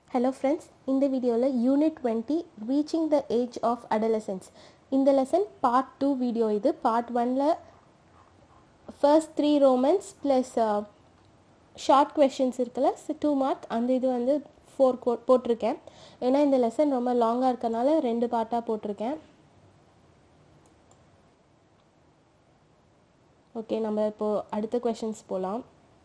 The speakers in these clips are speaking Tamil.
ஹலோ ஃப்ரெண்ட்ஸ் இந்த வீடியோவில் unit twenty reaching the age of adolescence இந்த லெசன் பார்ட் டூ வீடியோ இது பார்ட் ஒனில் first three romans plus short questions இருக்குல்ல டூ மார்க் அந்த இது வந்து ஃபோர் போட்டிருக்கேன் ஏன்னா இந்த லெசன் ரொம்ப லாங்காக இருக்கனால ரெண்டு பார்ட்டாக போட்டிருக்கேன் ஓகே நம்ம இப்போது அடுத்த கொஷின்ஸ் போகலாம்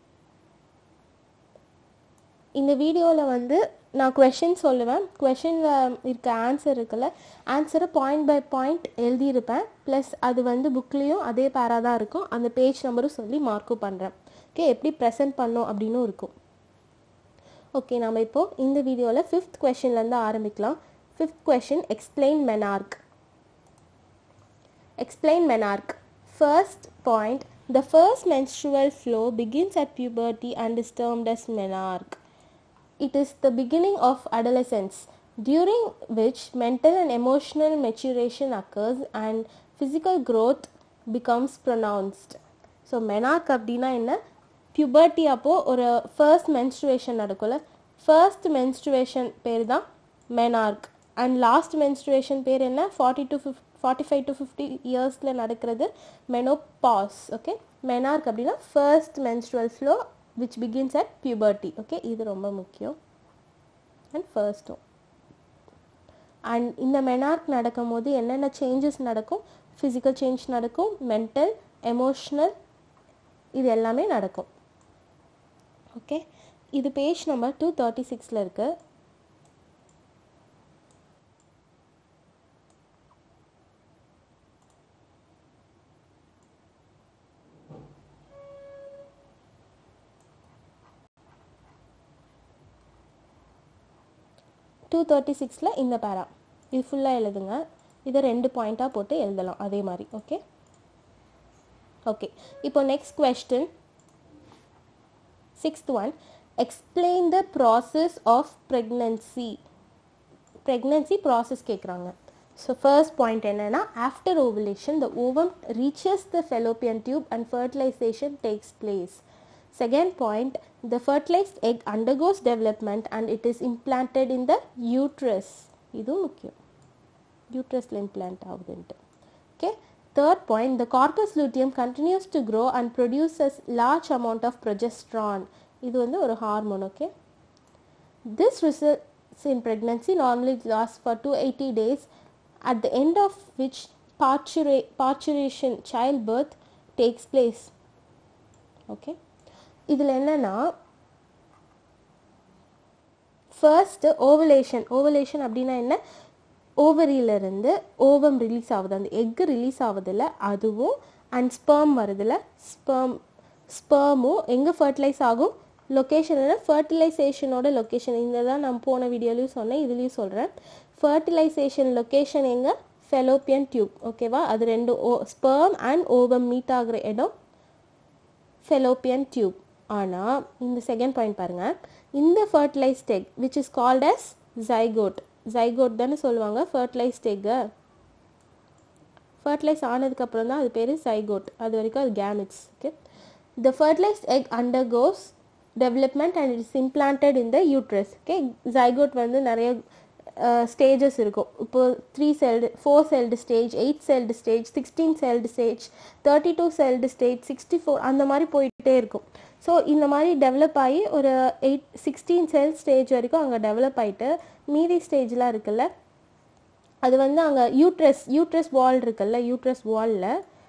இந்த வீடியோவில் வந்து நான் கொஷின் சொல்லுவேன் கொஷினில் இருக்க ஆன்சர் இருக்குல்ல ஆன்சரை பாயிண்ட் பை பாயிண்ட் எழுதியிருப்பேன் ப்ளஸ் அது வந்து புக்லேயும் அதே பேரா தான் இருக்கும் அந்த பேஜ் நம்பரும் சொல்லி மார்க்கும் பண்ணுறேன் ஓகே எப்படி ப்ரெசென்ட் பண்ணோம் அப்படின்னும் இருக்கும் ஓகே நம்ம இப்போது இந்த வீடியோவில் ஃபிஃப்த் கொஷின்லேருந்து ஆரம்பிக்கலாம் fifth question explain menarche explain menarche first point the first menstrual flow begins at puberty and is termed as menarche. It is the beginning of adolescence, during which mental and emotional maturation occurs and physical growth becomes pronounced. So menarche அப்படின்னா என்ன பியூபர்ட்டி அப்போது ஒரு ஃபர்ஸ்ட் மென்ஸ்ட்ருவேஷன் நடக்கும்ல ஃபர்ஸ்ட் மென்ஸ்ட்ருவேஷன் பேர் தான் மெனார்க் அண்ட் லாஸ்ட் மென்ஸ்ட்ருவேஷன் பேர் என்ன forty to fifty forty five to fifty இயர்ஸில் நடக்கிறது மெனோபாஸ் ஓகே மெனார்க் அப்படின்னா first menstrual flow which begins at puberty okay இது ரொம்ப முக்கியம் அண்ட் ஃபர்ஸ்ட்டும் அண்ட் இந்த மெனார்க் நடக்கும் போது என்னென்ன சேஞ்சஸ் நடக்கும் ஃபிசிக்கல் சேஞ்ச் நடக்கும் மென்டல் எமோஷ்னல் இது எல்லாமே நடக்கும் ஓகே இது பேஜ் நம்பர் டூ தேர்ட்டி சிக்ஸில் இருக்குது டூ தேர்ட்டி சிக்ஸில் இந்த பேரா இது ஃபுல்லாக எழுதுங்க இதை ரெண்டு பாயிண்ட்டாக போட்டு எழுதலாம் அதே மாதிரி ஓகே ஓகே இப்போ next question sixth one explain the process of pregnancy pregnancy process கேட்குறாங்க ஸோ ஃபர்ஸ்ட் பாயிண்ட் என்னென்னா after ovulation the ovum reaches the fallopian tube and fertilization takes place Second point, the fertilized egg undergoes development and it is implanted in the uterus. இது முக்கியம் யூட்ரஸில் இம்ப்ளான்ட் ஆகுதுன்ட்டு okay third point the corpus luteum continues to grow and produces large amount of progesterone இது வந்து ஒரு hormone okay this results in pregnancy normally last for two eighty days at the end of which பார்ச்சுரே parturition child birth takes place okay இதில் என்னென்னா ஃபர்ஸ்ட் ஓவலேஷன் ஓவலேஷன் அப்படின்னா என்ன ஓவரியிலிருந்து ஓவம் ரிலீஸ் ஆகுது அந்த எக்கு ரிலீஸ் ஆகுதில்ல அதுவும் அண்ட் ஸ்பேம் வருதுல்ல ஸ்பேம் ஸ்பேமும் எங்கே ஃபர்டிலைஸ் ஆகும் லொக்கேஷன் என்ன ஃபர்டிலைசேஷனோட லொக்கேஷன் இந்த தான் நான் போன வீடியோலையும் சொன்னேன் இதுலேயும் சொல்கிறேன் ஃபர்டிலைசேஷன் லொக்கேஷன் எங்கே ஃபெலோப்பியன் டியூப் ஓகேவா அது ரெண்டு ஓ ஸ்பேம் அண்ட் ஓவம் மீட் ஆகிற இடம் ஃபெலோப்பியன் டியூப் ஆனால் இந்த செகண்ட் பாயிண்ட் பாருங்கள் இந்த fertilized egg which is called as zygote zygote தானே சொல்லுவாங்க ஃபர்டிலைஸ்ட் எக்கை ஃபர்டிலைஸ் ஆனதுக்கப்புறம் தான் அது பேர் ஜைகோட் அது வரைக்கும் அது gametes okay the fertilized egg undergoes development and it's implanted in the uterus okay zygote வந்து நிறைய ஸ்டேஜஸ் இருக்கும் இப்போ three celled four celled stage eight celled stage sixteen celled stage thirty two celled stage sixty four அந்த மாதிரி போயிட்டே இருக்கும் ஸோ இந்த மாதிரி டெவலப் ஆகி ஒரு எயிட் சிக்ஸ்டீன் செல் ஸ்டேஜ் வரைக்கும் அங்கே டெவலப் ஆகிட்டு மீதி ஸ்டேஜ்லாம் இருக்குல்ல அது வந்து அங்கே யூட்ரஸ் யூட்ரஸ் வால் இருக்குல்ல யூட்ரஸ் வாலில்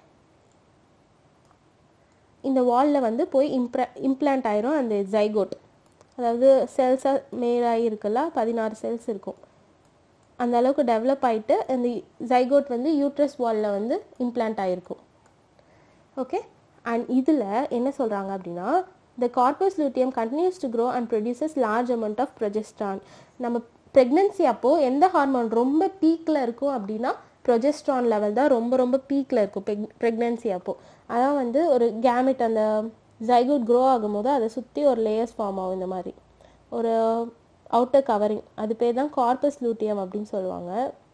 இந்த வாலில் வந்து போய் இம்ப்ர இம்ப்ளான்ட் ஆயிரும் அந்த ஜைகோட் அதாவது செல்ஸாக மேலாகி இருக்குல்ல பதினாறு செல்ஸ் இருக்கும் அந்த அளவுக்கு டெவலப் ஆகிட்டு அந்த ஜைகோட் வந்து யூட்ரஸ் வாலில் வந்து இம்ப்ளான்ட் ஆகிருக்கும் ஓகே அண்ட் இதில் என்ன சொல்கிறாங்க அப்படின்னா the corpus luteum continues to grow and produces large amount of progesterone நம்ம ப்ரெக்னென்சி அப்போது எந்த ஹார்மோன் ரொம்ப பீக்கில் இருக்கும் அப்படின்னா ப்ரொஜெஸ்ட்ரான் லெவல் தான் ரொம்ப ரொம்ப பீக்கில் இருக்கும் ப்ரெக் ப்ரெக்னென்சி அப்போது அதான் வந்து ஒரு கேமெட் அந்த ஜைகோட் க்ரோ ஆகும்போது அதை சுற்றி ஒரு லேயர்ஸ் ஃபார்ம் ஆகும் இந்த மாதிரி ஒரு அவுட்டர் கவரிங் அது பேர் தான் கார்பஸ் லூட்டியம் அப்படின்னு சொல்லுவாங்க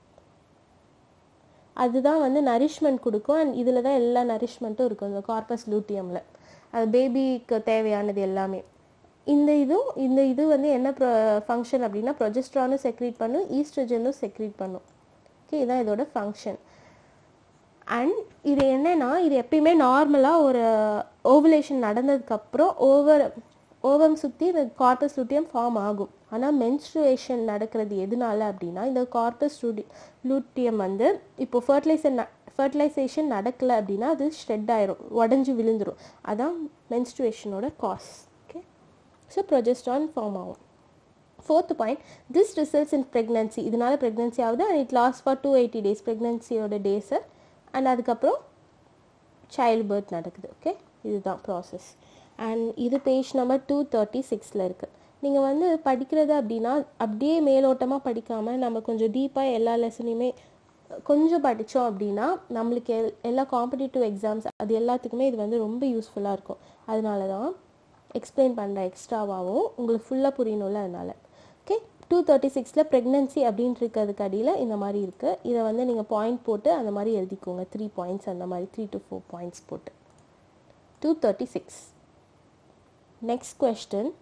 அதுதான் வந்து நரிஷ்மெண்ட் கொடுக்கும் அண்ட் இதில் தான் எல்லா நரிஷ்மெண்ட்டும் இருக்கும் இந்த கார்பஸ் லூட்டியமில் அது பேபிக்கு தேவையானது எல்லாமே இந்த இதுவும் இந்த இது வந்து என்ன ஃபங்க்ஷன் அப்படின்னா ப்ரொஜெஸ்ட்ரானும் செக்ரீட் பண்ணும் ஈஸ்ட்ரஜனும் செக்ரீட் பண்ணும் ஓகே இதான் இதோட ஃபங்க்ஷன் அண்ட் இது என்னன்னா இது எப்பயுமே நார்மலாக ஒரு ஓவலேஷன் நடந்ததுக்கப்புறம் ஓவர் ஓவம் சுற்றி இந்த கார்பஸ் லூட்டியம் ஃபார்ம் ஆகும் ஆனால் மென்ஸ்ட்ருவேஷன் நடக்கிறது எதனால அப்படின்னா இந்த கார்பஸ் லூடி லூட்டியம் வந்து இப்போ ஃபர்டிலைசர் ஃபர்டிலைசேஷன் நடக்கலை அப்படின்னா அது ஷ்ரெட் ஆயிரும் உடஞ்சி விழுந்துரும் அதான் மென்ஸ்ட்ருவேஷனோட cause okay so progesterone form ஆகும் fourth point this results in pregnancy இதனால ப்ரெக்னன்சி ஆகுது and it last for two eighty days ப்ரெக்னன்சியோட டேஸை அண்ட் அதுக்கப்புறம் சைல்டு பர்த் நடக்குது ஓகே இதுதான் ப்ராசஸ் அண்ட் இது பேஜ் நம்பர் டூ தேர்ட்டி சிக்ஸில் இருக்குது நீங்கள் வந்து படிக்கிறது அப்படின்னா அப்படியே மேலோட்டமாக படிக்காமல் நம்ம கொஞ்சம் டீப்பாக எல்லா லெசனையுமே கொஞ்சம் படித்தோம் அப்படின்னா நம்மளுக்கு எல் எல்லா காம்படிட்டிவ் எக்ஸாம்ஸ் அது எல்லாத்துக்குமே இது வந்து ரொம்ப யூஸ்ஃபுல்லாக இருக்கும் அதனால தான் எக்ஸ்பிளைன் பண்ணுறேன் எக்ஸ்ட்ராவாகவும் உங்களுக்கு ஃபுல்லாக புரியணும்ல அதனால் ஓகே டூ தேர்ட்டி சிக்ஸில் ப்ரெக்னன்சி அப்படின்ட்டு இருக்கிறதுக்கு அடியில் இந்த மாதிரி இருக்குது இதை வந்து நீங்கள் பாயிண்ட் போட்டு அந்த மாதிரி எழுதிக்கோங்க த்ரீ பாயிண்ட்ஸ் அந்த மாதிரி த்ரீ டு ஃபோர் பாயிண்ட்ஸ் போட்டு two thirty six next question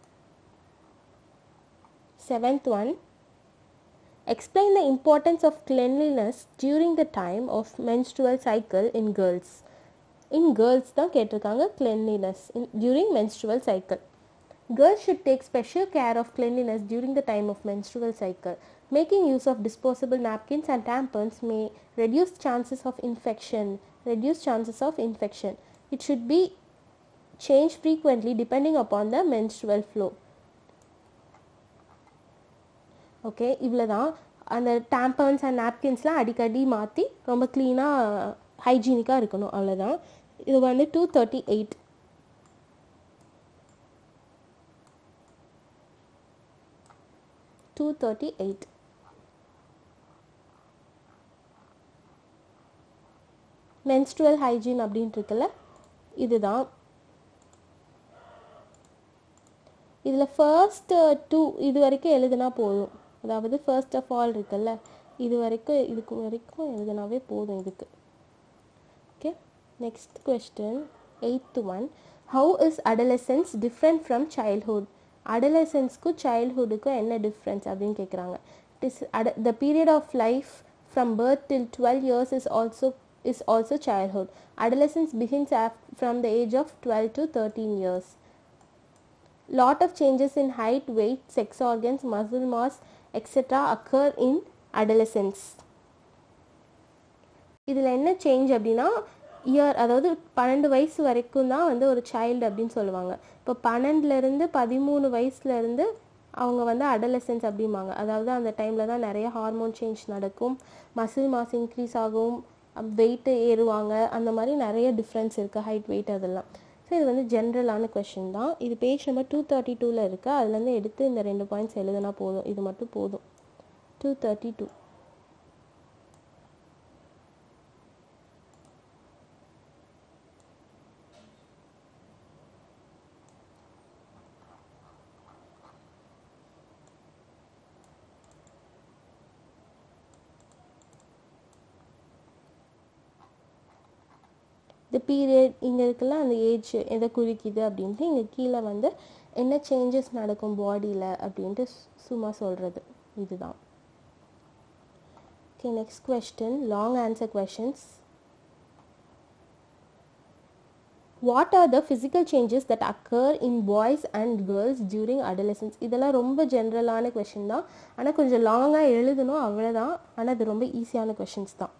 seventh one explain the importance of cleanliness during the time of menstrual cycle in girls in girls தான் கேட்டிருக்காங்க cleanliness in, during menstrual cycle girls should take special care of cleanliness during the time of menstrual cycle making use of disposable napkins and tampons may reduce chances of infection reduce chances of infection it should be changed frequently depending upon the menstrual flow okay இவ்வளோ தான் அந்த டேம்பன்ஸ் அண்ட் நாப்கின்ஸ்லாம் அடிக்கடி மாற்றி ரொம்ப க்ளீனாக ஹைஜீனிக்காக இருக்கணும் அவ்வளோதான் இது வந்து two thirty eight two thirty eight menstrual hygiene அப்படின்ட்டு இருக்குல்ல இதுதான் இதில் ஃபர்ஸ்ட் டூ இது வரைக்கும் எழுதுனா போதும் அதாவது ஃபர்ஸ்ட் ஆஃப் ஆல் இருக்குல்ல இது வரைக்கும் இதுக்கு வரைக்கும் எழுதுனாவே போதும் இதுக்கு okay next question eighth one how is adolescence different from childhood அடலசன்ஸ்க்கும் சைல்ட்ஹுட்டுக்கும் என்ன டிஃப்ரென்ஸ் அப்படின்னு கேட்குறாங்க it is at the period of life from birth till twelve years is also is also childhood adolescence begins af- from the age of 12 to 13 years lot of changes in height weight sex organs muscle mass etc occur in adolescence இதில் என்ன சேஞ்ச் அப்படின்னா இயர் அதாவது பன்னெண்டு வயசு வரைக்கும் தான் வந்து ஒரு சைல்டு அப்படின்னு சொல்லுவாங்க இப்போ பன்னெண்டுலேருந்து பதிமூணு வயசுலேருந்து அவங்க வந்து அடலசன்ஸ் அப்படிம்பாங்க அதாவது அந்த டைமில் தான் நிறைய ஹார்மோன் சேஞ்ச் நடக்கும் மசில் மாஸ் இன்க்ரீஸ் ஆகும் வெயிட்டு ஏறுவாங்க அந்த மாதிரி நிறைய டிஃப்ரென்ஸ் இருக்குது ஹைட் வெயிட் அதெல்லாம் ஸோ இது வந்து ஜென்ரலான கொஷின் தான் இது பேஜ் நம்பர் டூ தேர்ட்டி டூவில் இருக்குது அதுலேருந்து எடுத்து இந்த ரெண்டு பாயிண்ட்ஸ் எழுதுனா போதும் இது மட்டும் போதும் டூ தேர்ட்டி டூ இந்த பீரியட் இங்கே இருக்குல்ல அந்த ஏஜ் எதை குறிக்குது அப்படின்ட்டு இங்கே கீழே வந்து என்ன சேஞ்சஸ் நடக்கும் பாடியில் அப்படின்ட்டு சு- சும்மா சொல்கிறது இதுதான் okay next question long answer questions what are the physical changes that occur in boys and girls during adolescence இதெல்லாம் ரொம்ப ஜென்ரலான கொஷின் தான் ஆனால் கொஞ்சம் லாங்காக எழுதணும் அவ்வளோதான் ஆனால் அது ரொம்ப ஈஸியான கொஷின்ஸ் தான்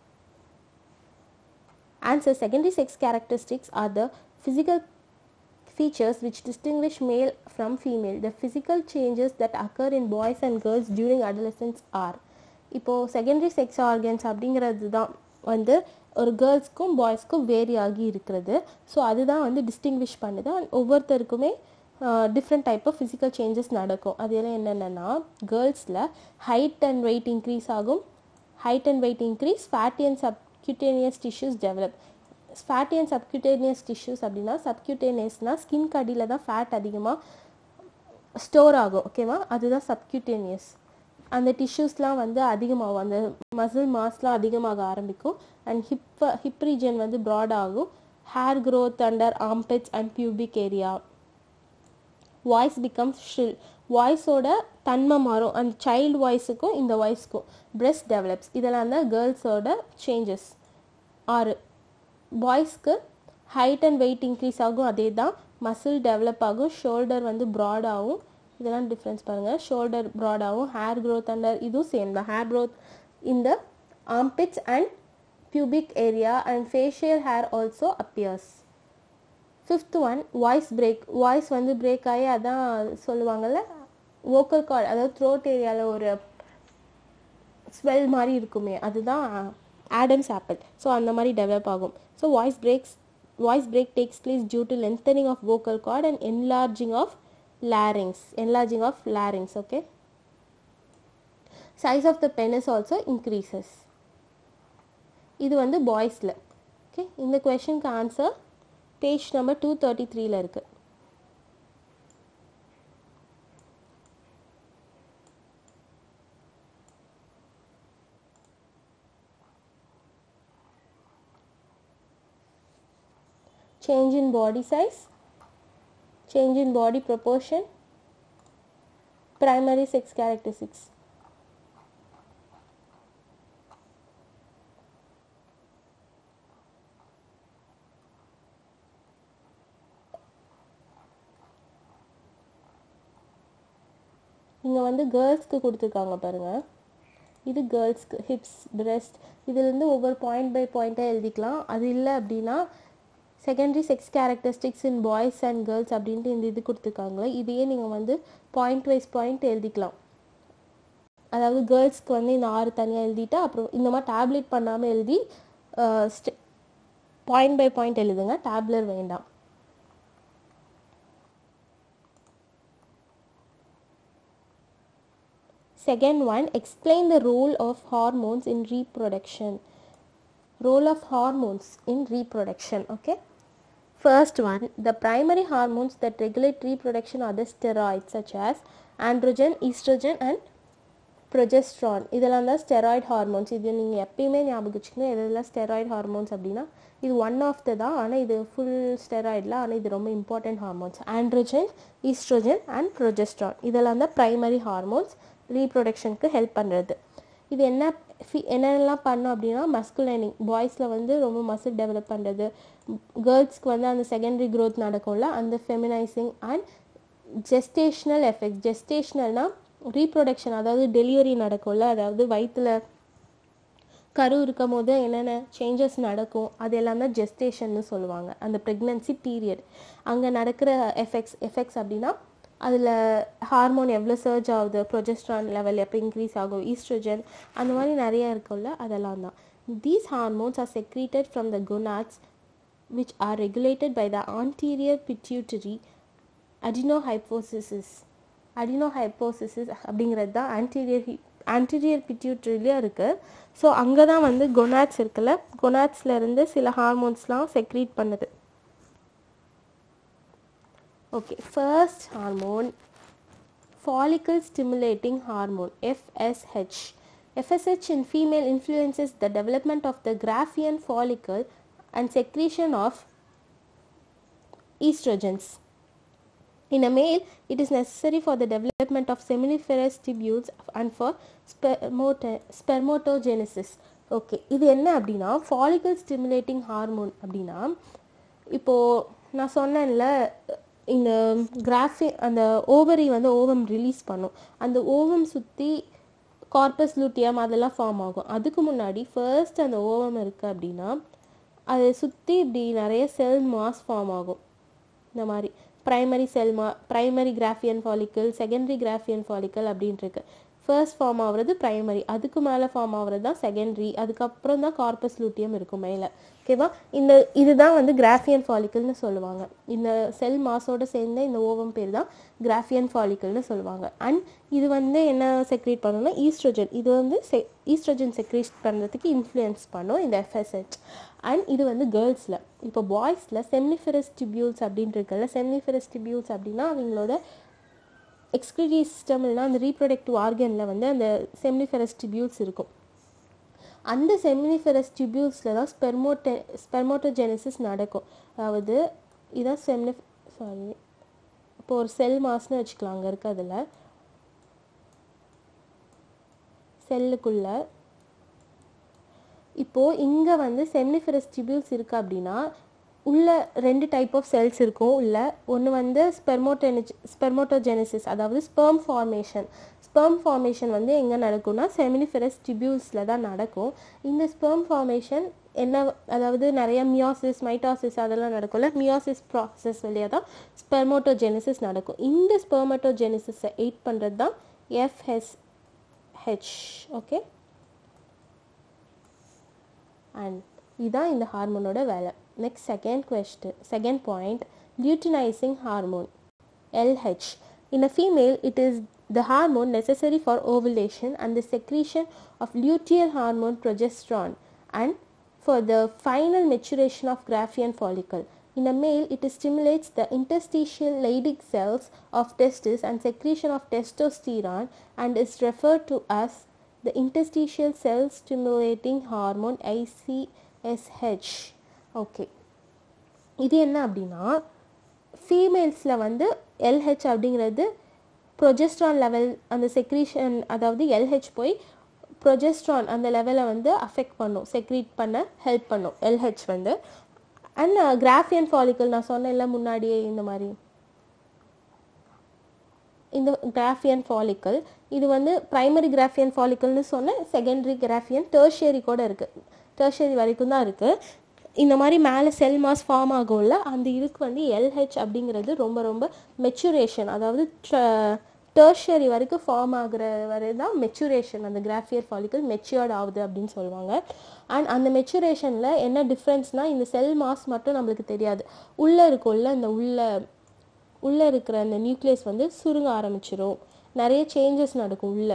Answer secondary sex characteristics are the physical features which distinguish male from female. The physical changes that occur in boys and girls during adolescence are இப்போது செகண்டரி செக்ஸ் ஆர்கன்ஸ் அப்படிங்கிறது தான் வந்து ஒரு கேர்ள்ஸ்க்கும் பாய்ஸ்க்கும் வேரி ஆகி இருக்கிறது ஸோ அதுதான் வந்து டிஸ்டிங்விஷ் பண்ணுது And ஒவ்வொருத்தருக்குமே different type of physical changes நடக்கும் அது எல்லாம் என்னென்னா கேர்ள்ஸில் ஹைட் அண்ட் வெயிட் இன்க்ரீஸ் ஆகும் height and weight increase fatty and subcutaneous tissues develop fatty and subcutaneous tissues அப்படின்னா subcutaneousனா ஸ்கின் அடியில் தான் ஃபேட் அதிகமாக ஸ்டோர் ஆகும் ஓகேவா அதுதான் சப்கியூட்டேனியஸ் அந்த டிஷ்யூஸ்லாம் வந்து அதிகமாகும் அந்த மசில் மாஸ்லாம் அதிகமாக ஆரம்பிக்கும் அண்ட் ஹிப் ஹிப் ரீஜன் வந்து ப்ராட் ஆகும் hair growth under armpits and pubic area voice becomes shrill வாய்ஸோட தன்மை மாறும் அந்த சைல்டு வாய்ஸுக்கும் இந்த வாய்ஸ்க்கும் பிரெஸ்ட் டெவலப்ஸ் இதெல்லாம் தான் கேர்ள்ஸோட சேஞ்சஸ் ஆறு பாய்ஸ்க்கு ஹைட் அண்ட் வெயிட் இன்க்ரீஸ் ஆகும் அதே தான் மசில் டெவலப் ஆகும் ஷோல்டர் வந்து ப்ராட் ஆகும் இதெல்லாம் டிஃப்ரென்ஸ் பாருங்கள் ஷோல்டர் ப்ராட் ஆகும் ஹேர் க்ரோத் அண்ட் இதுவும் சேம் தான் ஹேர் க்ரோத் இந்த armpits and pubic area and facial hair also appears fifth one voice break voice வந்து பிரேக் ஆகி அதான் சொல்லுவாங்கள்ல வோக்கல் கார்டு அதாவது த்ரோட் ஏரியாவில் ஒரு ஸ்வெல் மாதிரி இருக்குமே அதுதான் ஆடம்ஸ் ஆப்பிள் ஸோ அந்த மாதிரி டெவலப் ஆகும் so voice breaks voice break takes place due to lengthening of vocal cord and enlarging of larynx enlarging of larynx okay size of the penis also increases இது வந்து பாய்ஸில் ஓகே இந்த கொஷனுக்கு answer page number two thirty த்ரீல இருக்குது change in body size, change in body proportion, primary sex characteristics. இங்கே வந்து கேர்ள்ஸ்க்கு கொடுத்துருக்காங்க பாருங்கள் இது கேர்ள்ஸ்க்கு ஹிப்ஸ் பிரெஸ்ட் இதுலேருந்து ஒவ்வொரு பாயிண்ட் பை பாயிண்ட்டாக எழுதிக்கலாம் அது இல்லை அப்படின்னா secondary sex characteristics in boys and girls அப்படின்ட்டு இந்த இது கொடுத்துருக்காங்களே இதையே நீங்கள் வந்து பாயிண்ட் வைஸ் பாயிண்ட் எழுதிக்கலாம் அதாவது கேர்ள்ஸ்க்கு வந்து இந்த ஆறு தனியாக எழுதிட்டு அப்புறம் இந்த மாதிரி டேப்லெட் பண்ணாமல் எழுதி பாயிண்ட் பை பாயிண்ட் எழுதுங்க டேப்லர் வேண்டாம் Second one, explain the role of hormones in reproduction. Role of hormones in reproduction. Okay. First one, the primary hormones that regulate reproduction are the steroids such as androgen, estrogen and progesterone இதெல்லாம் தான் ஸ்டெராய்ட் ஹார்மோன்ஸ் இது நீங்கள் எப்பயுமே ஞாபகம் வச்சுக்கணும் எதெல்லாம் ஸ்டெராய்ட் ஹார்மோன்ஸ் அப்படின்னா இது ஒன் ஆஃப் த தான் ஆனால் இது ஃபுல் ஸ்டெராய்டில் ஆனால் இது ரொம்ப important hormones androgen estrogen and progesterone இதெல்லாம் தான் ப்ரைமரி ஹார்மோன்ஸ் ரீப்ரொடக்ஷனுக்கு ஹெல்ப் பண்ணுறது இது என்ன ஃபி என்னென்னலாம் பண்ணும் அப்படின்னா மஸ்குலைனிங் பாய்ஸில் வந்து ரொம்ப மசில் டெவலப் பண்ணுறது கேர்ள்ஸ்க்கு வந்து அந்த செகண்டரி க்ரோத் நடக்கும்ல அந்த ஃபெமினைசிங் அண்ட் ஜெஸ்டேஷ்னல் எஃபெக்ட் ஜெஸ்டேஷ்னல்னால் ரீப்ரொடக்ஷன் அதாவது டெலிவரி நடக்கும்ல அதாவது வயிற்றில் கரு இருக்கும் போது என்னென்ன சேஞ்சஸ் நடக்கும் அது எல்லாம் தான் ஜெஸ்டேஷன்னு சொல்லுவாங்க அந்த ப்ரெக்னன்சி பீரியட் அங்கே நடக்கிற எஃபெக்ட்ஸ் எஃபெக்ட்ஸ் அப்படின்னா அதில் ஹார்மோன் எவ்வளோ சர்ஜ் ஆகுது ப்ரொஜெஸ்ட்ரான் லெவல் எப்போ இன்க்ரீஸ் ஆகும் ஈஸ்ட்ரோஜன் அந்த மாதிரி நிறைய இருக்கும்ல அதெல்லாம் தான் these hormones are secreted from the gonads which are regulated by the anterior pituitary adenohypophysis adenohypophysis அப்படிங்கிறது தான் ஆன்டீரியர் ஆன்டீரியர் பிட்யூட்டரிலையும் இருக்குது ஸோ அங்கே தான் வந்து கொனாட்ஸ் இருக்குல்ல கொனாட்ஸ்லேருந்து சில ஹார்மோன்ஸ்லாம் செக்ரீட் பண்ணுது okay first hormone follicle stimulating hormone FSH. FSH in female influences the development of the Graafian follicle and secretion of estrogens. In a male, it is necessary for the development of seminiferous tubules and for spermato- spermatogenesis. Okay இது என்ன அப்படின்னா ஃபாலிக்கல் ஸ்டிமுலேட்டிங் ஹார்மோன் அப்படின்னா இப்போது நான் சொன்னேன்ல இந்த கிராஃபி அந்த ஓவரி வந்து ஓவம் ரிலீஸ் பண்ணும் அந்த ஓவம் சுற்றி கார்பஸ் லூட்டியம் அதெல்லாம் ஃபார்ம் ஆகும் அதுக்கு முன்னாடி ஃபர்ஸ்ட் அந்த ஓவம் இருக்குது அப்படின்னா அதை சுற்றி இப்படி நிறைய செல் மாஸ் ஃபார்ம் ஆகும் இந்த மாதிரி ப்ரைமரி செல் மா primary Graafian follicle secondary Graafian follicle அப்படின்ட்டு இருக்கு ஃபர்ஸ்ட் ஃபார்ம் ஆகுறது ப்ரைமரி அதுக்கு மேலே ஃபார்ம் ஆகுறது தான் செகண்டரி அதுக்கப்புறம் தான் கார்பஸ் லூட்டியம் இருக்கும் மேலே ஓகேவா இந்த இதுதான் வந்து கிராஃபியன் ஃபாலிக்கல்னு சொல்லுவாங்க இந்த செல் மாஸோட சேர்ந்த இந்த ஓவம் பேர் தான் கிராஃபியன் ஃபாலிக்கல்னு சொல்லுவாங்க அண்ட் இது வந்து என்ன செக்ரேட் பண்ணணும்னா ஈஸ்ட்ரோஜன் இது வந்து செ ஈஸ்ட்ரோஜன் செக்ரேட் பண்ணுறதுக்கு இன்ஃப்ளூயன்ஸ் பண்ணும் இந்த எஃப்எஸ்ஹெச் அண்ட் இது வந்து கேர்ள்ஸில் இப்போ பாய்ஸில் செம்னிஃபெரஸ் டிபியூல்ஸ் அப்படின்ட்டு இருக்குல்ல செம்னிஃபெரஸ் டிபியூல்ஸ் அப்படின்னா அவங்களோட எக்ஸ்கிரிட்டி சிஸ்டம் இல்லைனா அந்த ரீப்ரொடக்டிவ் ஆர்கனில் வந்து அந்த செம்னிஃபெரஸ் டிபியூல்ஸ் இருக்கும் அந்த செம்னிஃபெரஸ் டிபியூல்ஸில் தான் ஸ்பெர்மோட்டே ஸ்பெர்மோட்டோஜெனிசிஸ் நடக்கும் அதாவது இதான் செம்னி சாரி இப்போ ஒரு செல் மாஸ்னு வச்சுக்கலாம் அங்கே இருக்கு அதில் செல்லுக்குள்ள இப்போது இங்கே வந்து செம்னிஃபெரஸ் டிபியூல்ஸ் இருக்குது அப்படின்னா உள்ள ரெண்டு டைப் ஆஃப் செல்ஸ் இருக்கும் உள்ள ஒன்று வந்து ஸ்பெர்மோட்டெனிச் ஸ்பெர்மோட்டோஜெனிசிஸ் அதாவது ஸ்பெர்ம் ஃபார்மேஷன் ஸ்பெர்ம் ஃபார்மேஷன் வந்து எங்கே நடக்கும்னா செமினிஃபெரஸ் டிபியூல்ஸில் தான் நடக்கும் இந்த ஸ்பெர்ம் ஃபார்மேஷன் என்ன அதாவது நிறைய மியாசிஸ் மைட்டாசிஸ் அதெல்லாம் நடக்கும்ல மியாசிஸ் ப்ராசஸ் வழியாக தான் ஸ்பெர்மோட்டோஜெனிசிஸ் நடக்கும் இந்த ஸ்பெர்மோட்டோஜெனிசிஸை எயிட் பண்ணுறது தான் எஃப்எஸ்ஹெச் ஓகே அண்ட் இதான் இந்த ஹார்மோனோட வேலை next second question second point luteinizing hormone LH. In a female, it is the hormone necessary for ovulation and the secretion of luteal hormone progesterone and for the final maturation of Graafian follicle. In a male, it stimulates the interstitial Leydig cells of testis and secretion of testosterone and is referred to as the interstitial cell stimulating hormone ICSH. Okay. இது என்ன அப்படின்னா ஃபீமேல்ஸில் வந்து எல்ஹெச் அப்படிங்கிறது ப்ரொஜெஸ்ட்ரான் லெவல் அந்த செக்ரீஷன் அதாவது எல்ஹெச் போய் ப்ரொஜெஸ்ட்ரான் அந்த லெவலை வந்து அஃபெக்ட் பண்ணும் செக்ரீட் பண்ண ஹெல்ப் பண்ணும் எல்ஹெச் வந்து அண்ட் கிராஃபியன் ஃபாலிக்கல் நான் சொன்னேன்ல முன்னாடியே இந்த மாதிரி இந்த கிராஃபியன் ஃபாலிக்கல் இது வந்து பிரைமரி கிராஃபியன் ஃபாலிக்கல்னு சொன்னேன் செகண்டரி கிராஃபியன் டெர்ஷியரி கூட இருக்குது டெர்ஷியரி வரைக்கும் தான் இருக்குது இந்த மாதிரி மேலே செல் மாஸ் ஃபார்ம் ஆகும்ல அந்த இதுக்கு வந்து எல்ஹெச் அப்படிங்கிறது ரொம்ப ரொம்ப மெச்சுரேஷன் அதாவது டெர்ஷரி வரைக்கும் ஃபார்ம் ஆகுற வரை தான் மெச்சுரேஷன் அந்த கிராஃபியர் ஃபாலிக்கல் மெச்சுவர்ட் ஆகுது அப்படின்னு சொல்லுவாங்க அண்ட் அந்த மெச்சுரேஷனில் என்ன டிஃப்ரென்ஸ்னால் இந்த செல் மாஸ் மட்டும் நம்மளுக்கு தெரியாது உள்ளே இருக்கும்ல இந்த உள்ள உள்ளே இருக்கிற அந்த நியூக்ளியஸ் வந்து சுருங்க ஆரம்பிச்சிரும் நிறைய சேஞ்சஸ் நடக்கும் உள்ளே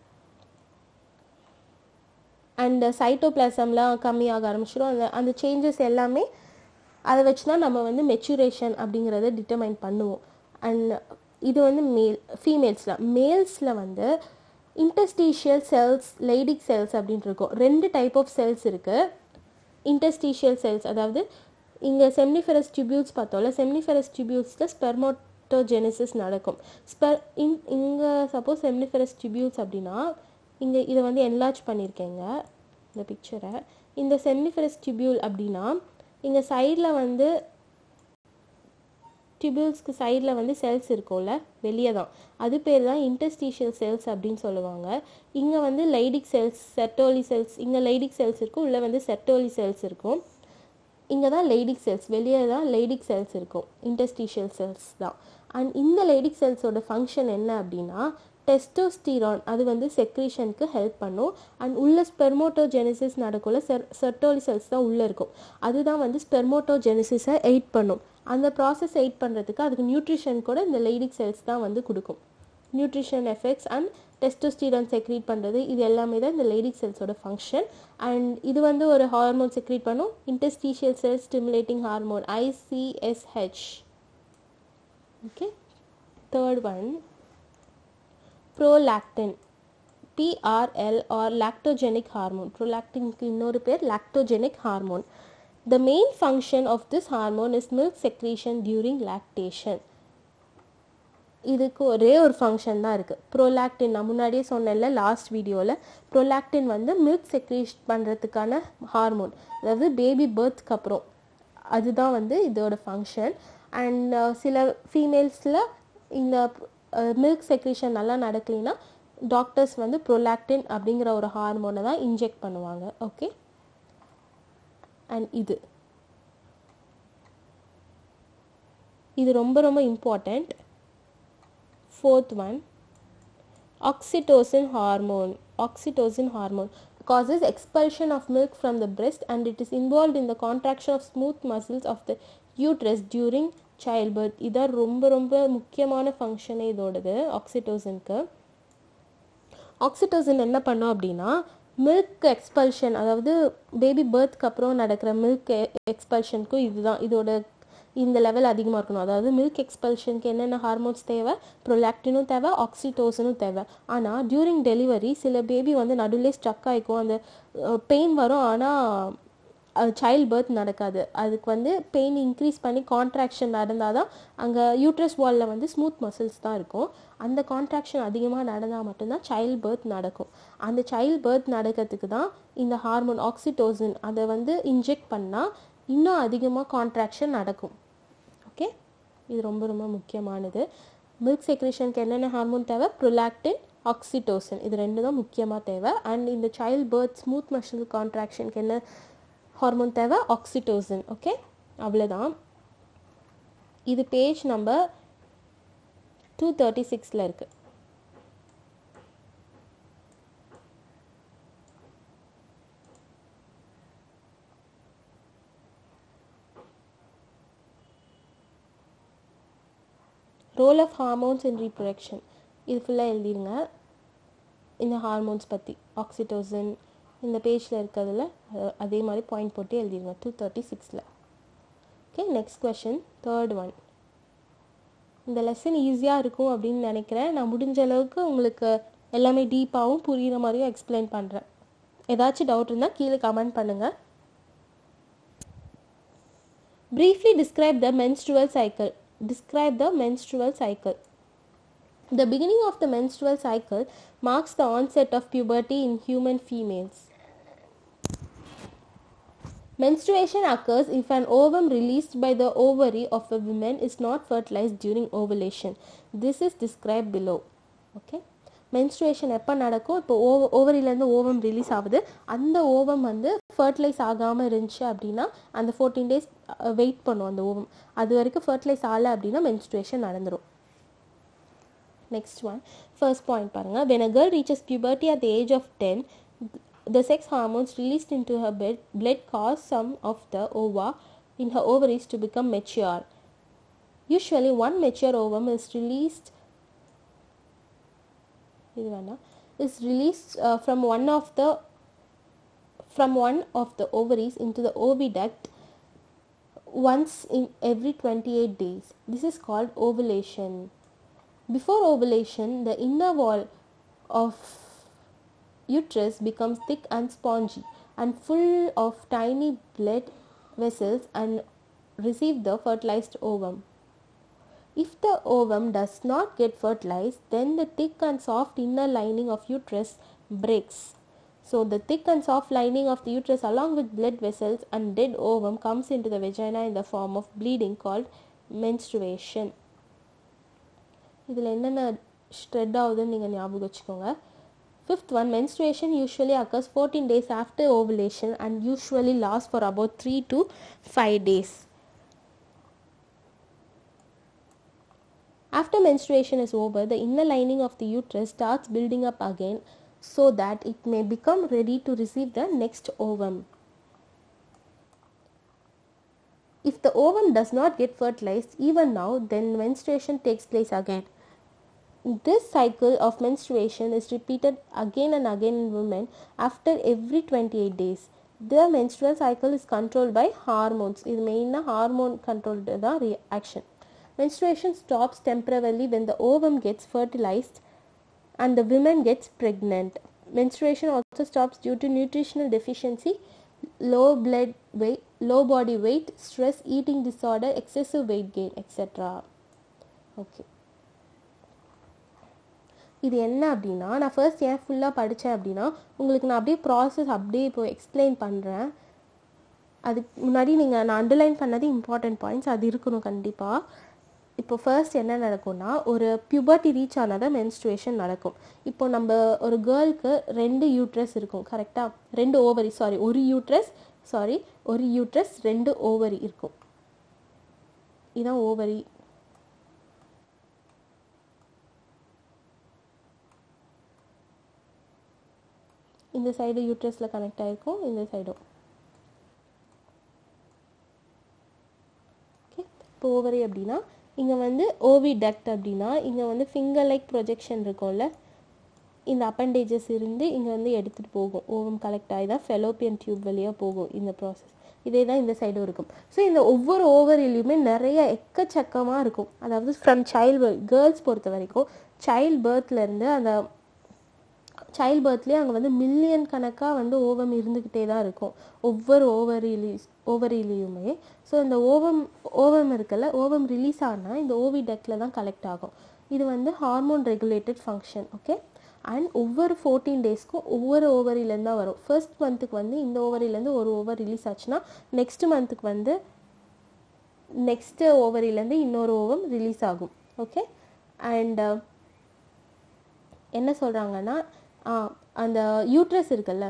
அண்ட் சைட்டோபிளாசம்லாம் கம்மியாக ஆரம்பிச்சிடும் அந்த அந்த சேஞ்சஸ் எல்லாமே அதை வச்சு தான் நம்ம வந்து மெச்சுரேஷன் அப்படிங்கிறத டிட்டர்மைன் பண்ணுவோம் அண்ட் இது வந்து மேல் ஃபீமேல்ஸில் மேல்ஸில் வந்து இன்டஸ்டீஷியல் செல்ஸ் லைடிக் செல்ஸ் அப்படின்ட்டு இருக்கும் ரெண்டு டைப் ஆஃப் செல்ஸ் இருக்குது இன்டஸ்டீஷியல் செல்ஸ் அதாவது இங்கே செம்னிஃபெரஸ் டியூபியூல்ஸ் பார்த்தோம்ல செம்னிஃபெரஸ் டியூபியூல்ஸில் ஸ்பெர்மோட்டோஜெனிசிஸ் நடக்கும் ஸ்பெர் இன் இங்கே சப்போஸ் செம்னிஃபெரஸ் டியூபியூல்ஸ் அப்படின்னா இங்கே இதை வந்து என்லார்ஜ் பண்ணியிருக்கேங்க இந்த பிக்சரை இந்த செம்னிஃபெரஸ் டியூபியூல் அப்படின்னா இங்கே சைடில் வந்து டியூபியூல்ஸ்க்கு சைடில் வந்து செல்ஸ் இருக்கும்ல வெளியே தான் அது பேர் தான் இன்டஸ்டீஷியல் செல்ஸ் அப்படின்னு சொல்லுவாங்க இங்கே வந்து லைடிக் செல்ஸ் செட்டோலி செல்ஸ் இங்கே லைடிக் செல்ஸ் இருக்கும் உள்ளே வந்து செட்டோலி செல்ஸ் இருக்கும் இங்கே தான் லைடிக் செல்ஸ் வெளியே தான் லைடிக் செல்ஸ் இருக்கும் இன்டஸ்டீஷியல் செல்ஸ் தான் அண்ட் இந்த லைடிக் செல்ஸோட ஃபங்க்ஷன் என்ன அப்படின்னா டெஸ்டோஸ்டீரான் அது வந்து செக்ரீஷனுக்கு ஹெல்ப் பண்ணும் அண்ட் உள்ள ஸ்பெர்மோட்டோஜெனிசிஸ் நடக்கும்ல செர் செர்டோலி செல்ஸ் தான் உள்ளே இருக்கும் அதுதான் வந்து ஸ்பெர்மோட்டோஜெனிசிஸை எயிட் பண்ணும் அந்த ப்ராசஸ் எயிட் பண்ணுறதுக்கு அதுக்கு நியூட்ரிஷன் கூட இந்த லைடிக் செல்ஸ் தான் வந்து கொடுக்கும் nutrition effects and testosterone secrete பண்ணுறது இது எல்லாமே தான் இந்த லைடிக் செல்ஸோட ஃபங்க்ஷன் அண்ட் இது வந்து ஒரு ஹார்மோன் செக்ரீட் பண்ணும் interstitial cell stimulating hormone ICSH okay third one prolactin PRL or lactogenic hormone ப்ரோலாக்டின்க்கு இன்னொரு பேர் lactogenic hormone the main function of this hormone is milk secretion during lactation இதுக்கு ஒரே ஒரு ஃபங்க்ஷன் தான் இருக்குது ப்ரோலாக்டின் நான் முன்னாடியே சொன்னேன்ல லாஸ்ட் வீடியோவில் ப்ரோலாக்டின் வந்து மில்க் செக்ரீட் பண்ணுறதுக்கான ஹார்மோன் அதாவது பேபி பர்த்க்கு அப்புறம் அதுதான் வந்து இதோட ஃபங்க்ஷன் அண்ட் சில ஃபீமேல்ஸில் இந்த மில்க் செக்ரீஷன் நல்லா நடக்கலைன்னா டாக்டர்ஸ் வந்து ப்ரோலாக்டின் அப்படிங்கிற ஒரு ஹார்மோனை தான் இன்ஜெக்ட் பண்ணுவாங்க ஓகே அண்ட் இது இது ரொம்ப ரொம்ப important fourth one oxytocin hormone oxytocin hormone causes expulsion of milk from the breast and it is involved in the contraction of smooth muscles of the uterus during childbirth இதான் ரொம்ப ரொம்ப முக்கியமான ஃபங்க்ஷனே இதோடது ஆக்சிடோசனுக்கு ஆக்சிடோசன் என்ன பண்ணும் அப்படின்னா மில்க் எக்ஸ்பல்ஷன் அதாவது பேபி பர்த்க்கு அப்புறம் நடக்கிற மில்க் எக்ஸ்பல்ஷனுக்கும் இதுதான் இதோட இந்த லெவல் அதிகமாக இருக்கணும் அதாவது மில்க் எக்ஸ்பல்ஷனுக்கு என்னென்ன ஹார்மோன்ஸ் தேவை ப்ரொலாக்டினும் தேவை ஆக்சிடோசனும் தேவை ஆனால் டியூரிங் டெலிவரி சில பேபி வந்து நடுவில் ஸ்ட்ரக் ஆகிக்கும் அந்த பெயின் வரும் ஆனால் சைல்ட் பர்த் நடக்காது அதுக்கு வந்து பெயின் இன்க்ரீஸ் பண்ணி கான்ட்ராக்ஷன் நடந்தால் தான் அங்கே யூட்ரஸ் வாலில் வந்து ஸ்மூத் மசில்ஸ் தான் இருக்கும் அந்த கான்ட்ராக்ஷன் அதிகமாக நடந்தால் மட்டும்தான் சைல்ட் பர்த் நடக்கும் அந்த சைல்ட் பர்த் நடக்கிறதுக்கு தான் இந்த ஹார்மோன் ஆக்சிடோசின் அதை வந்து இன்ஜெக்ட் பண்ணால் இன்னும் அதிகமாக கான்ட்ராக்ஷன் நடக்கும் ஓகே இது ரொம்ப ரொம்ப முக்கியமானது மில்க் செக்ரேஷனுக்கு என்னென்ன ஹார்மோன் தேவை ப்ரொலாக்டின் ஆக்சிடோசின் இது ரெண்டு தான் முக்கியமாக தேவை அண்ட் இந்த சைல்ட் பர்த் ஸ்மூத் மசில் கான்ட்ராக்ஷனுக்கு என்ன ஹார்மோன் தேவை ஆக்சிடோசின் ஓகே அவ்வளோதான் இது பேஜ் நம்பர் டூ தேர்ட்டி சிக்ஸில் இருக்குது role of hormones in reproduction இது ஃபுல்லாக எழுதிருங்க இந்த ஹார்மோன்ஸ் பற்றி ஆக்சிடோசின் இந்த பேஜில் இருக்கிறதுல அஹ், அதே மாதிரி பாயிண்ட் போட்டு எழுதிருங்க டூ தேர்ட்டி சிக்ஸில் okay next question third one இந்த லெசன் ஈஸியாக இருக்கும் அப்படின்னு நினைக்கிறேன் நான் முடிஞ்ச அளவுக்கு உங்களுக்கு எல்லாமே டீப்பாகவும் புரிகிற மாதிரியும் எக்ஸ்பிளைன் பண்ணுறேன் ஏதாச்சும் டவுட் இருந்தால் கீழே கமெண்ட் பண்ணுங்கள் Briefly describe the menstrual cycle. Describe the menstrual cycle. The beginning of the menstrual cycle marks the onset of puberty in human females. Menstruation occurs if an ovum released by the ovary of a woman is not fertilized during ovulation. This is described below. Okay. Menstruation எப்போ நடக்கும் இப்போ ஓ ஓவரிலேருந்து ஓவம் ரிலீஸ் ஆகுது அந்த ஓவம் வந்து ஃபர்டிலைஸ் ஆகாமல் இருந்துச்சு அப்படின்னா அந்த ஃபோர்டீன் டேஸ் வெயிட் பண்ணும் அந்த ஓவம் அது வரைக்கும் ஃபர்டிலைஸ் ஆகலை அப்படின்னா மென்ஸ்ட்ரேஷன் நடந்துடும் நெக்ஸ்ட் ஒன் ஃபர்ஸ்ட் பாயிண்ட் பாருங்கள் when a girl reaches puberty at the age of 10 the sex hormones released into her blood, blood cause some of the ova in her ovaries to become mature usually one mature ovum is released இது வேணாம் is released uh, from one of the from one of the ovaries into the oviduct once in every 28 days this is called ovulation before ovulation the inner wall of uterus becomes thick and spongy and full of tiny blood vessels and receive the fertilized ovum if the ovum does not get fertilized, then the thick and soft inner lining of uterus breaks. So the thick and soft lining of the uterus along with blood vessels and dead ovum comes into the vagina in the form of bleeding called menstruation. இதில் என்னென்ன ஸ்ப்ரெட் ஆகுதுன்னு நீங்கள் ஞாபகம் வச்சுக்கோங்க fifth one menstruation usually occurs 14 days after ovulation and usually lasts for about 3 to 5 days. After menstruation is over, the inner lining of the uterus starts building up again so that it may become ready to receive the next ovum. If the ovum does not get fertilized even now, then menstruation takes place again. This cycle of menstruation is repeated again and again in women after every 28 days. The menstrual cycle is controlled by hormones. இது மெயினாக ஹார்மோன் கண்ட்ரோல்டு தான் reaction. Menstruation stops temporarily when the ovum gets fertilized and the woman gets pregnant. Menstruation also stops due to nutritional deficiency, low blood weight, low body weight, stress, eating disorder, excessive weight gain, etc. Okay. இது என்ன அப்படின்னா நான் ஃபர்ஸ்ட் ஏன் ஃபுல்லாக படித்தேன் அப்படின்னா உங்களுக்கு நான் அப்படியே ப்ராசஸ் அப்படியே இப்போ எக்ஸ்பிளைன் பண்ணுறேன் அதுக்கு முன்னாடி நீங்கள் நான் அண்டர்லைன் பண்ணது இம்பார்ட்டன்ட் பாயிண்ட்ஸ் அது இருக்கணும் கண்டிப்பாக இப்போ ஃபர்ஸ்ட் என்ன நடக்கும்னா ஒரு பியூபர்ட்டி ரீச் ஆனால் தான் மென்ஸ்ட்ரேஷன் நடக்கும் இப்போ நம்ம ஒரு கேர்ளுக்கு ரெண்டு யூட்ரஸ் இருக்கும் கரெக்டாக ரெண்டு ஓவரி சாரி ஒரு யூட்ரஸ் சாரி ஒரு யூட்ரஸ் ரெண்டு ஓவரி இருக்கும் இதான் ஓவரி இந்த சைடு யூட்ரஸில் கனெக்ட் ஆகிருக்கும் இந்த சைடும் ஓகே இப்போ ஓவரி அப்படின்னா இங்கே வந்து ஓவி டக்ட் அப்படின்னா இங்கே வந்து ஃபிங்கர் லைக் ப்ரொஜெக்ஷன் இருக்கும்ல இந்த அப்பண்டேஜஸ் இருந்து இங்கே வந்து எடுத்துகிட்டு போகும் ஓவம் கலெக்ட் ஆகி தான் ஃபெலோப்பியன் டியூப் வழியாக போகும் இந்த ப்ராசஸ் இதே தான் இந்த சைடும் இருக்கும் ஸோ இந்த ஒவ்வொரு ஓவரிலையுமே நிறைய எக்கச்சக்கமாக இருக்கும் அதாவது ஃப்ரம் சைல்டு கேர்ள்ஸ் பொறுத்த வரைக்கும் சைல்ட் பேர்த்லேருந்து அந்த சைல்ட் பர்த்லேயே அங்கே வந்து மில்லியன் கணக்காக வந்து ஓவம் இருந்துக்கிட்டே தான் இருக்கும் ஒவ்வொரு ஓவரிலீஸ் ஓவரிலையுமே ஸோ இந்த ஓவம் ஓவம் இருக்குல்ல ஓவம் ரிலீஸ் ஆனால் இந்த ஓவி டெக்கில் தான் கலெக்ட் ஆகும் இது வந்து hormone regulated function okay and ஒவ்வொரு ஃபோர்டீன் டேஸ்க்கும் ஒவ்வொரு ஓவரிலேருந்து தான் வரும் ஃபர்ஸ்ட் மந்த்துக்கு வந்து இந்த ஓவரிலேருந்து ஒரு ஓவர் ரிலீஸ் ஆச்சுன்னா நெக்ஸ்ட் மந்த்துக்கு வந்து நெக்ஸ்ட்டு ஓவரிலேருந்து இன்னொரு ஓவம் ரிலீஸ் ஆகும் ஓகே அண்ட் என்ன சொல்கிறாங்கன்னா அந்த யூட்ரஸ் இருக்குல்ல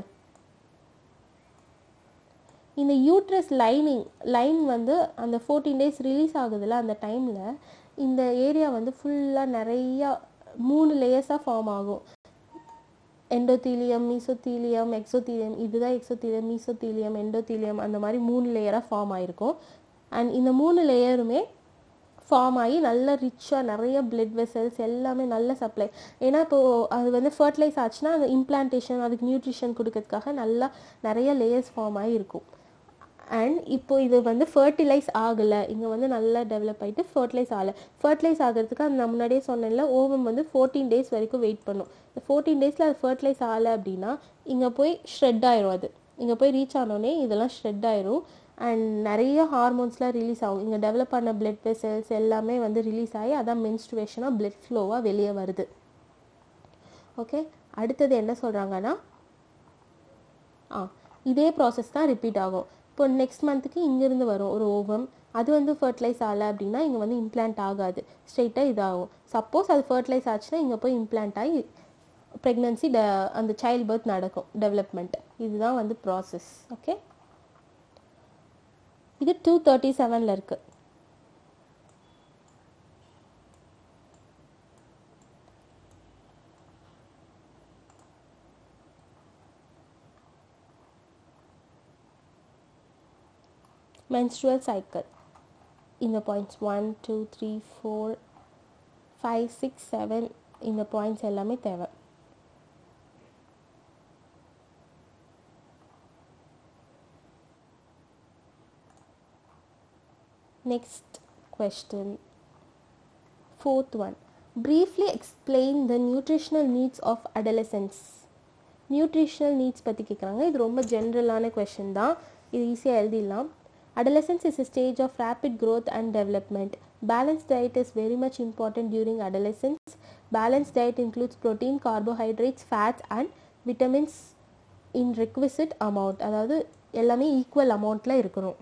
இந்த யூட்ரஸ் லைனிங் லைன் வந்து அந்த ஃபோர்டீன் டேஸ் ரிலீஸ் ஆகுதுல்ல அந்த டைமில் இந்த ஏரியா வந்து ஃபுல்லாக நிறையா மூணு லேயர்ஸாக ஃபார்ம் ஆகும் எண்டோத்தீலியம் மீசோத்தீலியம் எக்ஸோத்தீலியம் இதுதான் எக்ஸோத்தீலியம் மீசோத்தீலியம் எண்டோத்தீலியம் அந்த மாதிரி மூணு லேயராக ஃபார்ம் ஆயிருக்கும் அண்ட் இந்த மூணு லேயருமே ஃபார்ம் ஆகி நல்ல ரிச்சாக நிறைய பிளட் வெசல்ஸ் எல்லாமே நல்ல சப்ளை ஏன்னா இப்போது அது வந்து ஃபர்டிலைஸ் ஆச்சுன்னா அந்த இம்ப்ளான்டேஷன் அதுக்கு நியூட்ரிஷன் கொடுக்கறதுக்காக நல்லா நிறைய லேயர்ஸ் ஃபார்ம் ஆகி இருக்கும் அண்ட் இப்போ இது வந்து ஃபர்டிலைஸ் ஆகலை இங்கே வந்து நல்லா டெவலப் ஆகிட்டு ஃபர்டிலைஸ் ஆகலை ஃபர்டிலைஸ் ஆகிறதுக்கு அந்த நான் முன்னாடியே சொன்னேன்ல ஓவம் வந்து ஃபோர்டீன் டேஸ் வரைக்கும் வெயிட் பண்ணும் இந்த ஃபோர்டீன் டேஸில் அது ஃபர்டிலைஸ் ஆகலை அப்படின்னா இங்கே போய் ஷ்ரெட் ஆயிரும் அது இங்கே போய் ரீச் ஆனோடனே இதெல்லாம் ஷ்ரெட் ஆயிரும் அண்ட் நிறைய ஹார்மோன்ஸ்லாம் ரிலீஸ் ஆகும் இங்கே டெவலப் பண்ண பிளட் வெசல்ஸ் எல்லாமே வந்து ரிலீஸ் ஆகி அதான் மென்ஸ்ட்ருவேஷனாக பிளட் ஃப்ளோவாக வெளியே வருது ஓகே அடுத்தது என்ன சொல்கிறாங்கன்னா ஆ இதே ப்ராசஸ் தான் ரிப்பீட் ஆகும் இப்போ நெக்ஸ்ட் மந்த்துக்கு இங்கேருந்து வரும் ஒரு ஓவம் அது வந்து ஃபர்டிலைஸ் ஆகலை அப்படின்னா இங்கே வந்து இம்ப்ளான்ட் ஆகாது ஸ்ட்ரெயிட்டாக இதாகும் சப்போஸ் அது ஃபர்டிலைஸ் ஆச்சுன்னா இங்கே போய் இம்ப்ளான்ட் ஆகி ப்ரெக்னன்சி ட அந்த சைல்ட் பர்த் நடக்கும் டெவலப்மெண்ட் இதுதான் வந்து ப்ராசஸ் ஓகே இது டூ தேர்ட்டி செவனில் இருக்குது menstrual cycle இந்த points one two three four five six seven இந்த பாயிண்ட்ஸ் எல்லாமே தேவை next question fourth one briefly explain the nutritional needs of adolescents nutritional needs பற்றி கேட்குறாங்க இது ரொம்ப ஜென்ரலான கொஷின் தான் இது ஈஸியாக எழுதிடலாம் adolescence is a stage of rapid growth and development balanced diet is very much important during adolescence balanced diet includes protein carbohydrates fats and vitamins in requisite amount அதாவது எல்லாமே ஈக்குவல் அமௌண்ட்டில் இருக்கணும்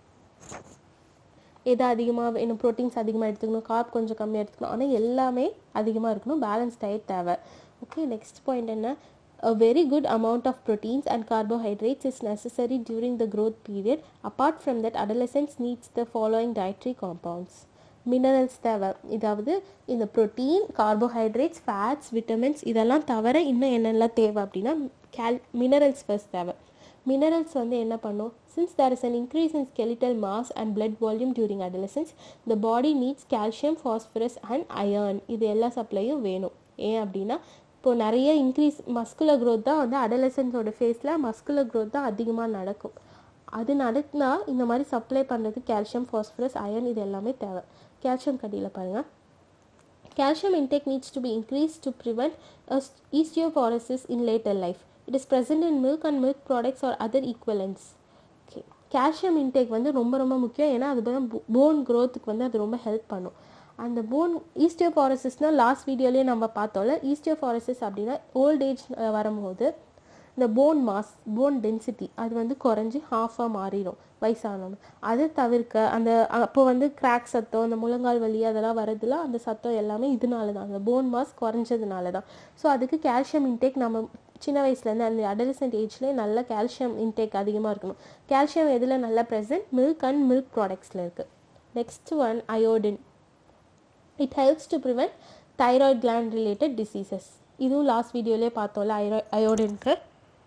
எது அதிகமாக வேணும் ப்ரோட்டீன்ஸ் அதிகமாக எடுத்துக்கணும் கார்ப் கொஞ்சம் கம்மியாக எடுத்துக்கணும் ஆனால் எல்லாமே அதிகமாக இருக்கணும் பேலன்ஸ் டயட் தேவை ஓகே நெக்ஸ்ட் பாயிண்ட் என்ன A very good amount of proteins and carbohydrates is necessary during the growth period. Apart from that, adolescence needs the following dietary compounds. Minerals தேவை இதாவது இந்த ப்ரோட்டீன் கார்போஹைட்ரேட்ஸ் ஃபேட்ஸ் விட்டமின்ஸ் இதெல்லாம் தவிர இன்னும் என்னெல்லாம் தேவை அப்படின்னா கேல் மினரல்ஸ் ஃபர்ஸ்ட் தேவை மினரல்ஸ் வந்து என்ன பண்ணும் since there is an increase in skeletal mass and blood volume during adolescence the body needs calcium phosphorus and iron இது எல்லா சப்ளையும் வேணும் ஏன் அப்படின்னா இப்போது நிறைய இன்க்ரீஸ் மஸ்குலர் க்ரோத் தான் வந்து அடலசன்ஸோட ஃபேஸில் மஸ்குலர் க்ரோத் தான் அதிகமாக நடக்கும் அது நடக்குனா இந்த மாதிரி சப்ளை பண்ணுறது கால்சியம் ஃபாஸ்பரஸ் அயர்ன் இது எல்லாமே தேவை கால்சியம் கடியில் பாருங்கள் calcium intake needs to be increased to prevent osteoporosis in later life it is present in milk and milk products or other equivalents okay calcium intake வந்து ரொம்ப ரொம்ப முக்கியம் ஏன்னா அது போன் க்ரோத்துக்கு வந்து அது ரொம்ப ஹெல்ப் பண்ணும் அந்த போன் ஈஸ்டியோபாரசிஸ்னால் லாஸ்ட் வீடியோலேயே நம்ம பார்த்தோம்ல ஈஸ்டியோபாரசிஸ் அப்படின்னா ஓல்ட் ஏஜ் வரும்போது இந்த போன் மாஸ் போன் டென்சிட்டி அது வந்து குறைஞ்சி ஹாஃபாக மாறிடும் வயசானவங்க அதை தவிர்க்க அந்த அப்போ வந்து கிராக் சத்தம் அந்த முழங்கால் வலி அதெல்லாம் வரதுல அந்த சத்தம் எல்லாமே இதனால தான் அந்த போன் மாஸ் குறைஞ்சதுனால தான் ஸோ அதுக்கு கால்சியம் இன்டேக் நம்ம சின்ன வயசுலேருந்து அந்த அடலசன்ட் ஏஜ்லேயே நல்ல கால்சியம் இன்டேக் அதிகமாக இருக்கணும் கால்சியம் எதில் நல்லா ப்ரெசென்ட் மில்க் அண்ட் மில்க் ப்ராடக்ட்ஸில் இருக்குது next one iodine it helps to prevent thyroid gland related diseases இதுவும் லாஸ்ட் வீடியோலேயே பார்த்தோம்ல அயோ அயோடின்க்கு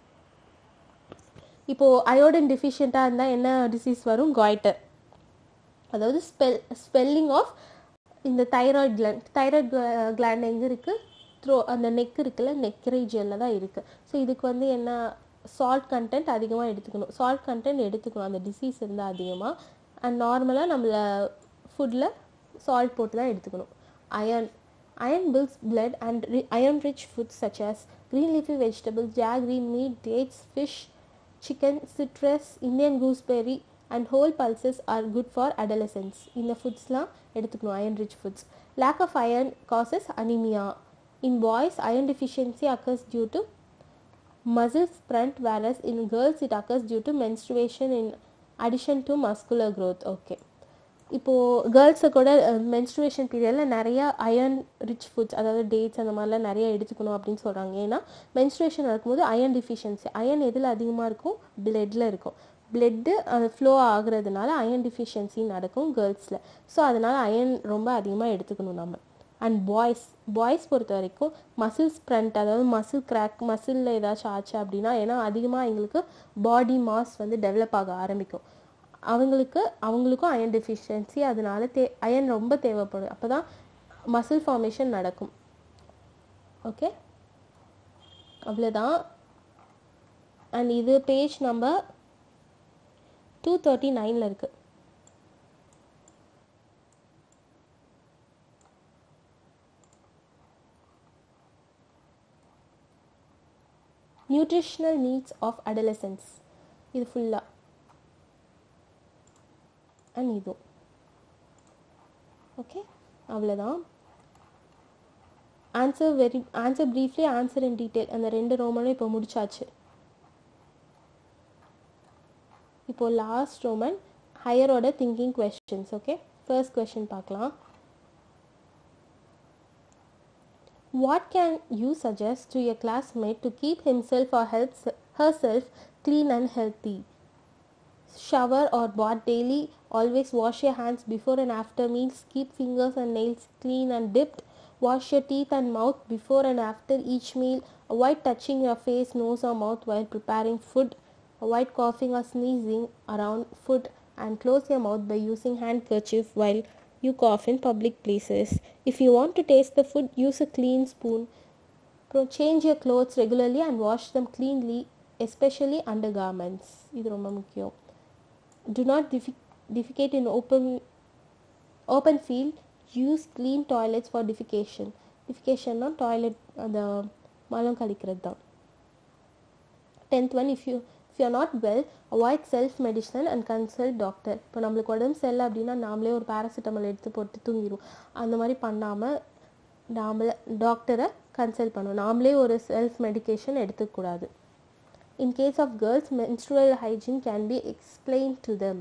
இப்போது அயோடின் டிஃபிஷியண்ட்டாக இருந்தால் என்ன டிசீஸ் வரும் காய்டர் அதாவது ஸ்பெல் ஸ்பெல்லிங் ஆஃப் இந்த தைராய்ட் கிளாண்ட் தைராய்ட் கிளாண்ட் எங்கே இருக்குது த்ரோ அந்த நெக் இருக்குல்ல நெக் ரீஜியனில் தான் இருக்குது ஸோ இதுக்கு வந்து என்ன சால்ட் கண்டென்ட் அதிகமாக எடுத்துக்கணும் சால்ட் கண்டென்ட் எடுத்துக்கணும் அந்த டிசீஸ் இருந்தால் அதிகமாக அண்ட் நார்மலாக நம்மள ஃபுட்டில் சால்ட் போட்டு தான் எடுத்துக்கணும் iron iron pills blood and iron rich foods such as green leafy vegetables jaggery meat dates fish chicken citrus indian gooseberry and whole pulses are good for adolescents இந்த ஃபுட்ஸ்லாம் எடுத்துக்கணும் iron rich foods lack of iron causes anemia in boys iron deficiency occurs due to muscle sprint whereas in girls it occurs due to menstruation in addition to muscular growth okay இப்போது கேர்ள்ஸை கூட மென்ஸ்ட்ருவேஷன் பீரியடில் நிறையா அயர்ன் ரிச் ஃபுட்ஸ் அதாவது டேட்ஸ் அந்த மாதிரிலாம் நிறைய எடுத்துக்கணும் அப்படின்னு சொல்கிறாங்க ஏன்னா மென்ஸ்ட்ருவேஷன் நடக்கும்போது அயர்ன் டிஃபிஷியன்சி அயர்ன் எதில் அதிகமாக இருக்கும் பிளட்டில் இருக்கும் பிளட்டு அது ஃப்ளோ ஆகுறதுனால அயர்ன் டிஃபிஷியன்சி நடக்கும் கேர்ள்ஸில் ஸோ அதனால் அயர்ன் ரொம்ப அதிகமாக எடுத்துக்கணும் நம்ம அண்ட் பாய்ஸ் பாய்ஸ் பொறுத்த வரைக்கும் மசில் ஸ்ப்ரண்ட் அதாவது மசில் கிராக் மசிலில் ஏதாச்சும் ஆச்சு அப்படின்னா ஏன்னா அதிகமாக எங்களுக்கு பாடி மாஸ் வந்து டெவலப் ஆக ஆரம்பிக்கும் அவங்களுக்கு அவங்களுக்கும் அயன் டெஃபிஷியன்சி அதனால தே அயன் ரொம்ப தேவைப்படும் அப்போ தான் மசில் ஃபார்மேஷன் நடக்கும் ஓகே அவ்வளோதான் அண்ட் இது பேஜ் நம்பர் டூ தேர்ட்டி நைனில் இருக்குது நியூட்ரிஷனல் நீட்ஸ் ஆஃப் அடலசன்ஸ் இது ஃபுல்லாக அண்ட் இதுவும் ஓகே அவ்வளோதான் answer very answer briefly answer in detail அந்த ரெண்டு ரோமனும் இப்போ முடிச்சாச்சு இப்போது லாஸ்ட் ரோமன் ஹையரோட thinking questions okay first question பார்க்கலாம் What can you suggest to your classmate to keep himself or helps herself clean and healthy? Shower or bath daily. Always wash your hands before and after meals. Keep fingers and nails clean and dipped. Wash your teeth and mouth before and after each meal. Avoid touching your face, nose, or mouth while preparing food. Avoid coughing or sneezing around food and close your mouth by using handkerchief while you cough in public places. If you want to taste the food, use a clean spoon. Pro- Change your clothes regularly and wash them cleanly, especially undergarments. இது ரொம்ப முக்கியம் Do not defec- defecate in open open field. Use clean toilets for defecation. Defecation toilet அந்த மலம் கழிக்கிறது தான் tenth one if you if you not well avoid self medicine and consult doctor இப்போ நம்மளுக்கு உடம்பு சரியில்லை அப்படின்னா நாமளே ஒரு பேராசிட்டமால் எடுத்து போட்டு தூங்கிடுவோம் அந்த மாதிரி பண்ணாமல் நாமளே டாக்டரை கன்சல்ட் பண்ணணும் நாமளே ஒரு செல்ஃப் மெடிகேஷன் எடுத்துக்கூடாது in case of girls menstrual hygiene can be explain to them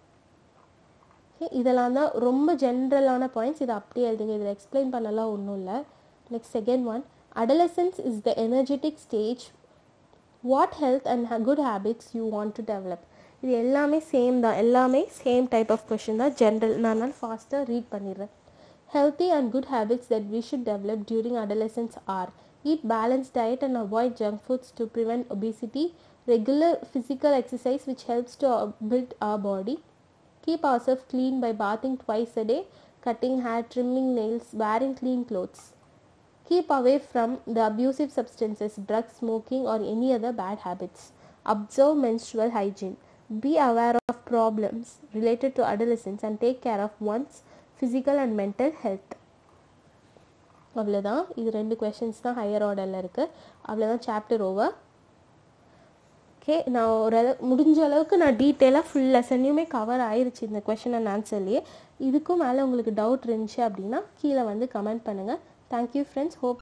okay இதெல்லாம் தான் ரொம்ப ஜென்ரலான பாயிண்ட்ஸ் இதை அப்படியே எழுதுங்க இதில் எக்ஸ்பிளைன் பண்ணலாம் ஒன்றும் இல்லை next second one adolescence is the energetic stage what health and good habits you want to develop இது எல்லாமே சேம் தான் எல்லாமே சேம் டைப் ஆஃப் கொஷின் தான் ஜென்ரல் நான் ஃபாஸ்ட்டாக ரீட் பண்ணிடுறேன் healthy and good habits that we should develop during adolescence are eat balanced diet and avoid junk foods to prevent obesity regular physical exercise which helps to uh, build our body keep ourselves clean by bathing twice a day cutting hair trimming nails wearing clean clothes Keep away from the abusive substances, drugs, smoking, or any other bad habits. Observe menstrual hygiene. Be aware of problems related to adolescence and take care of one's physical and mental health. அவ்வளோதான் இது ரெண்டு கொஷின்ஸ் தான் ஹையர் ஆர்டரில் இருக்குது அவ்வளோதான் சாப்டர் ஓவர் ஓகே நான் ஓரளவு முடிஞ்ச அளவுக்கு நான் டீட்டெயிலாக ஃபுல் லெசனையுமே கவர் ஆயிருச்சு இந்த கொஷின் அண்ட் ஆன்சர்லேயே இதுக்கும் மேலே உங்களுக்கு டவுட் இருந்துச்சு அப்படின்னா கீழே வந்து கமெண்ட் பண்ணுங்கள் தேங்க்யூ ஃப்ரெண்ட்ஸ் ஹோப்